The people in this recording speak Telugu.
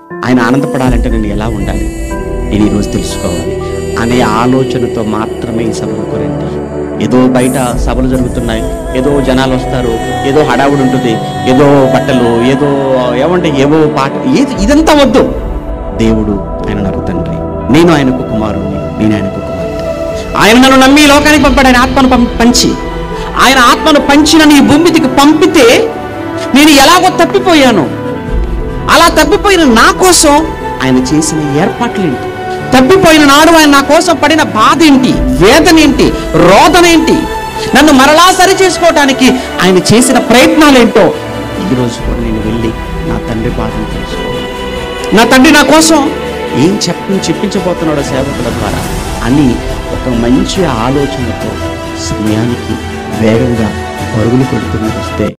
ఆయన ఆనందపడాలంటే నేను ఎలా ఉండాలి నేను ఈరోజు తెలుసుకోవాలి అనే ఆలోచనతో మాత్రమే ఈ సభలకు రండి ఏదో బయట సభలు జరుగుతున్నాయి ఏదో జనాలు వస్తారు ఏదో హడావుడి ఉంటుంది ఏదో బట్టలు ఏదో ఏమంటే ఏవో పాట ఏది ఇదంతా వద్దు దేవుడు ఆయన నాకు తండ్రి నేను ఆయనకు కుమారుణ్ణి నేను ఆయనకు కుమార్తె ఆయన నన్ను నమ్మి ఈ లోకానికి పంపాడు ఆయన ఆత్మను పం- పంచి ఆయన ఆత్మను పంచి నన్ను ఈ భూమి మీదకి పంపితే నేను ఎలాగో తప్పిపోయాను అలా తప్పిపోయిన నా కోసం ఆయన చేసిన ఏర్పాట్లేంటి తప్పిపోయిన నాడు ఆయన నా కోసం పడిన బాధ ఏంటి వేదన ఏంటి రోదన ఏంటి నన్ను మరలా సరి చేసుకోవటానికి ఆయన చేసిన ప్రయత్నాలేంటో ఈరోజు కూడా నేను వెళ్ళి నా తండ్రి బాధను తెలుసుకోవాలి నా తండ్రి నా కోసం ఏం చెప్పి చెప్పించబోతున్నాడో సేవకుల ద్వారా అని ఒక మంచి ఆలోచనతో సమయానికి వేగంగా పరుగులు కొడుతూ వస్తే